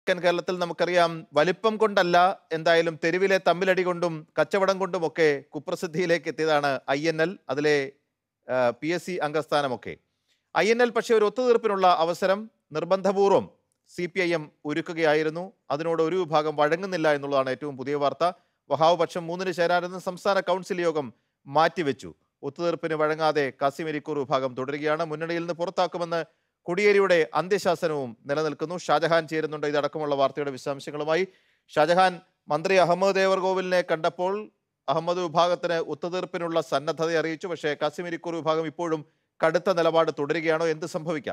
തെക്കൻ കേരളത്തിൽ നമുക്കറിയാം വലിപ്പം കൊണ്ടല്ല എന്തായാലും തെരുവിലെ തമ്മിലടി കൊണ്ടും കച്ചവടം കൊണ്ടുമൊക്കെ കുപ്രസിദ്ധിയിലേക്ക് എത്തിയതാണ് ഐ എൻ എൽ അതിലെ പി എസ് സി അംഗസ്ഥാനമൊക്കെ ഐ എൻ എൽ പക്ഷേ ഒരു ഒത്തുതീർപ്പിനുള്ള അവസരം നിർബന്ധപൂർവം സി പി ഐ എം ഒരുക്കുകയായിരുന്നു അതിനോട് ഒരു വിഭാഗം വഴങ്ങുന്നില്ല എന്നുള്ളതാണ് ഏറ്റവും പുതിയ വാർത്ത വഹാവ് പക്ഷം മൂന്നിന് ചേരാനെന്ന് സംസ്ഥാന കൗൺസിൽ യോഗം മാറ്റിവെച്ചു ഒത്തുതീർപ്പിന് വഴങ്ങാതെ കാസിം ഇരിക്കൂർ വിഭാഗം തുടരുകയാണ് മുന്നണിയിൽ നിന്ന് പുറത്താക്കുമെന്ന് കൊടിയേരിയുടെ അന്ത്യശാസനവും നിലനിൽക്കുന്നു ഷാജഹാൻ ചേരുന്നുണ്ട് ഇതടക്കമുള്ള വാർത്തയുടെ വിശദാംശങ്ങളുമായി ഷാജഹാൻ മന്ത്രി അഹമ്മദ് ദേവർകോവിലിനെ കണ്ടപ്പോൾ അഹമ്മദ് വിഭാഗത്തിന് ഒത്തുതീർപ്പിനുള്ള സന്നദ്ധത അറിയിച്ചു പക്ഷേ കാസിം ഇരിക്കൂർ വിഭാഗം ഇപ്പോഴും കടുത്ത നിലപാട് തുടരുകയാണോ എന്ത് സംഭവിക്കാം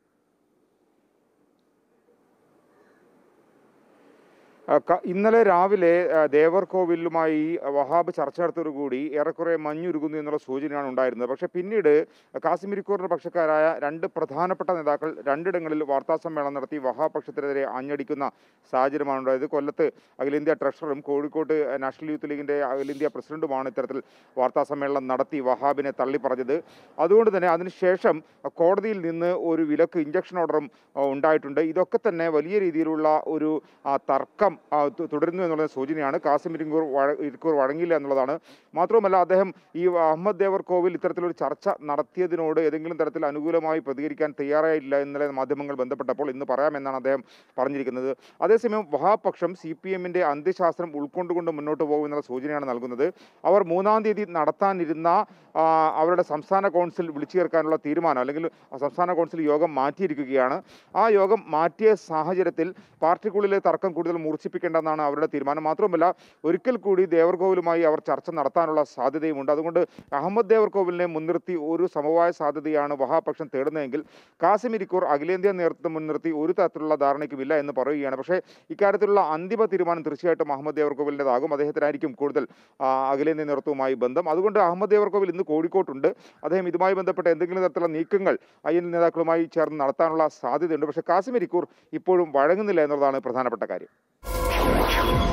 ആ, ക- ഇന്നലെ രാവിലെ ആ, ദേവർകോവിലുമായി വഹാബ് ചർച്ച നടത്തോടുകൂടി ഏറെക്കുറെ മഞ്ഞുരുകുന്നു എന്നുള്ള സൂചനയാണ് ഉണ്ടായിരുന്നത് പക്ഷേ പിന്നീട് കാസിമിരിക്കൂറിന്റെ പക്ഷക്കാരായ രണ്ട് പ്രധാനപ്പെട്ട നേതാക്കൾ രണ്ടിടങ്ങളിൽ വാർത്താ സമ്മേളനം നടത്തി വഹാബ് പക്ഷത്തിനെതിരെ ആഞ്ഞടിക്കുന്ന സാഹചര്യമാണ് ഉണ്ടായത് കൊല്ലത്ത് അഖിലേന്ത്യാ ട്രഷററും കോഴിക്കോട്ട് നാഷണൽ യൂത്ത് ലീഗിന്റെ അഖിലേന്ത്യാ പ്രസിഡന്റുമാണ് ഇത്തരത്തിൽ വാർത്താ സമ്മേളനം നടത്തി വഹാബിനെ തള്ളി പറഞ്ഞത് അതുകൊണ്ട് തന്നെ അതിനുശേഷം കോടതിയിൽ നിന്ന് ഒരു വിലക്ക് ഇഞ്ചക്ഷൻ ഓർഡറും ആ, ഉണ്ടായിട്ടുണ്ട് ഇതൊക്കെ തന്നെ വലിയ രീതിയിലുള്ള ഒരു ആ, തർക്കം ആ, തു- തുടരുന്നു എന്നുള്ള സൂചനയാണ് കാസിം ഇരിക്കൂർ വഴ- ഇരിക്കൂർ വഴങ്ങിയില്ല എന്നുള്ളതാണ് മാത്രവുമല്ല അദ്ദേഹം ഈ അഹമ്മദ് ദേവർ കോവിൽ ഇത്തരത്തിലൊരു ചർച്ച നടത്തിയതിനോട് ഏതെങ്കിലും തരത്തിൽ അനുകൂലമായി പ്രതികരിക്കാൻ തയ്യാറായില്ല ഇന്നലെ മാധ്യമങ്ങൾ ബന്ധപ്പെട്ടപ്പോൾ ഇന്ന് പറയാമെന്നാണ് അദ്ദേഹം പറഞ്ഞിരിക്കുന്നത് അതേസമയം വഹാപക്ഷം സി പി എമ്മിന്റെ അന്ത്യശാസ്ത്രം ഉൾക്കൊണ്ടുകൊണ്ട് മുന്നോട്ട് പോകുമെന്നുള്ള സൂചനയാണ് നൽകുന്നത് അവർ മൂന്നാം തീയതി നടത്താനിരുന്ന ആ, അവരുടെ സംസ്ഥാന കൗൺസിൽ വിളിച്ചു ചേർക്കാനുള്ള തീരുമാനം അല്ലെങ്കിൽ ആ സംസ്ഥാന കൗൺസിൽ യോഗം മാറ്റിയിരിക്കുകയാണ് ആ യോഗം മാറ്റിയ സാഹചര്യത്തിൽ പാർട്ടിക്കുള്ളിലെ തർക്കം കൂടുതൽ മൂർച്ഛിപ്പിക്കേണ്ടെന്നാണ് അവരുടെ തീരുമാനം മാത്രമല്ല ഒരിക്കൽ കൂടി ദേവർകോവിലുമായി അവർ ചർച്ച നടത്താനുള്ള സാധ്യതയുമുണ്ട് അതുകൊണ്ട് അഹമ്മദ് ദേവർകോവിലിനെ മുൻനിർത്തി ഒരു സമവായ സാധ്യതയാണ് വഹാപക്ഷം തേടുന്നതെങ്കിൽ കാസിം ഇരിക്കൂർ അഖിലേന്ത്യാ നേതൃത്വം മുൻനിർത്തി ഒരു തരത്തിലുള്ള ധാരണയ്ക്കുമില്ല എന്ന് പറയുകയാണ് പക്ഷേ ഇക്കാര്യത്തിലുള്ള അന്തിമ തീരുമാനം തീർച്ചയായിട്ടും അഹമ്മദ് ദേവർകോവിലിൻ്റെതാകും അദ്ദേഹത്തിനായിരിക്കും കൂടുതൽ ആ, അഖിലേന്ത്യാ നേതൃത്വവുമായി ബന്ധം അതുകൊണ്ട് അഹമ്മദ് ദേവർകോവിൽ ഇന്ന് കോഴിക്കോട്ടുണ്ട് അദ്ദേഹം ഇതുമായി ബന്ധപ്പെട്ട എന്തെങ്കിലും തരത്തിലുള്ള നീക്കങ്ങൾ ഐ എൻ നേതാക്കളുമായി ചേർന്ന് നടത്താനുള്ള സാധ്യതയുണ്ട് പക്ഷേ കാസിം ഇരിക്കൂർ ഇപ്പോഴും വഴങ്ങുന്നില്ല എന്നുള്ളതാണ് പ്രധാനപ്പെട്ട കാര്യം